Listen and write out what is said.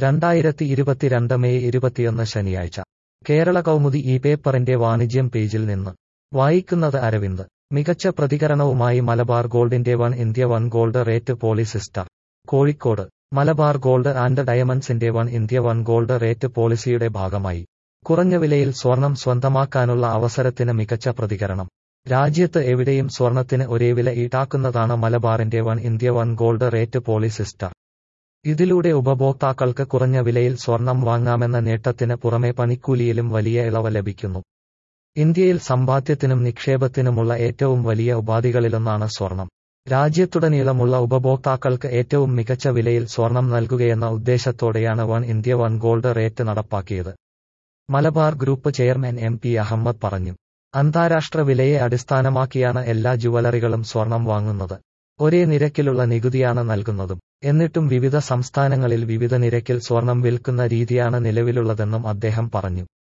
രണ്ടായിരത്തി ഇരുപത്തിരണ്ട് മെയ് ഇരുപത്തിയൊന്ന് ശനിയാഴ്ച കേരള കൗമുദി ഈ പേപ്പറിന്റെ വാണിജ്യം പേജിൽ നിന്ന് വായിക്കുന്നത് അരവിന്ദ് മികച്ച പ്രതികരണവുമായി മലബാർ ഗോൾഡിന്റെ one India one gold rate പോളിസിസ്റ്റർ കോഴിക്കോട് മലബാർ ഗോൾഡ് ആൻഡ് ഡയമണ്ട്സിന്റെ one India one gold rate പോളിസിയുടെ ഭാഗമായി കുറഞ്ഞ വിലയിൽ സ്വർണം സ്വന്തമാക്കാനുള്ള അവസരത്തിന് മികച്ച പ്രതികരണം രാജ്യത്ത് എവിടെയും സ്വർണത്തിന് ഒരേ വില ഈടാക്കുന്നതാണ് മലബാറിന്റെ one India one gold rate പോളിസിസ്റ്റർ ഇതിലൂടെ ഉപഭോക്താക്കൾക്ക് കുറഞ്ഞ വിലയിൽ സ്വർണം വാങ്ങാമെന്ന നേട്ടത്തിന് പുറമെ പണിക്കൂലിയിലും വലിയ ഇളവ് ലഭിക്കുന്നു ഇന്ത്യയിൽ സമ്പാദ്യത്തിനും നിക്ഷേപത്തിനുമുള്ള ഏറ്റവും വലിയ ഉപാധികളിലൊന്നാണ് സ്വർണം രാജ്യത്തുടനീളമുള്ള ഉപഭോക്താക്കൾക്ക് ഏറ്റവും മികച്ച വിലയിൽ സ്വർണം നൽകുകയെന്ന ഉദ്ദേശത്തോടെയാണ് one India one gold rate നടപ്പാക്കിയത് Malabar group chairman M P Ahmed പറഞ്ഞു അന്താരാഷ്ട്ര വിലയെ അടിസ്ഥാനമാക്കിയാണ് എല്ലാ ജുവലറികളും സ്വർണം വാങ്ങുന്നത് ഒരേ നിരക്കിലുള്ള നികുതിയാണ് നൽകുന്നതും എന്നിട്ടും വിവിധ സംസ്ഥാനങ്ങളിൽ വിവിധ നിരക്കിൽ സ്വർണം വിൽക്കുന്ന രീതിയാണ് നിലവിലുള്ളതെന്നും അദ്ദേഹം പറഞ്ഞു